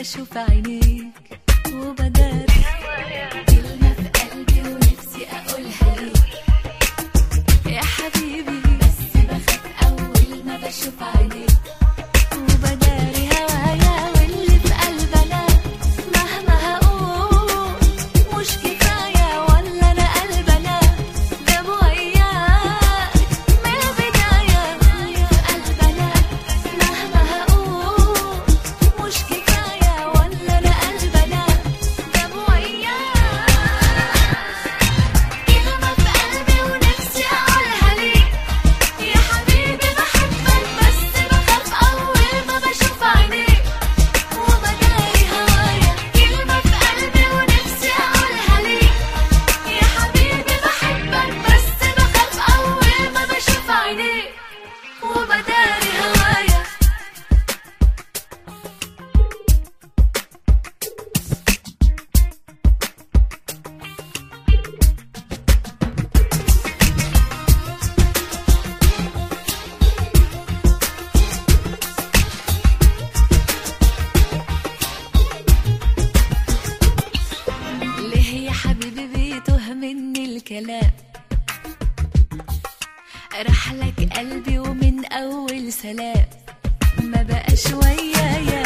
بشوف عينيك وبدار كلمة في قلبي ونفسي أقولها ليك يا حبيبي بس بخاف أول ما بشوف عينيك وبداري هوايا واللي في قلبنا مهما هقول مش كفاية ولا أنا قلبنا جاب وياك من البداية اللي في قلبنا مهما هقول مش كفاية ولا أنا قلبنا جاب وياك كلمة في قلبي ونفسي أقولها ليك يا حبيبي بحبك بس بخاف أول ما بشوف عينيك وبداري هوايا كلمة في قلبي ونفسي أقولها ليك يا حبيبي بحبك بس بخاف أول ما بشوف عينيك وبداري هوايا ليه يا حبيبي بيتوه مني الكلام راح لك قلبي ومن اول سلام ما بقاش ويايا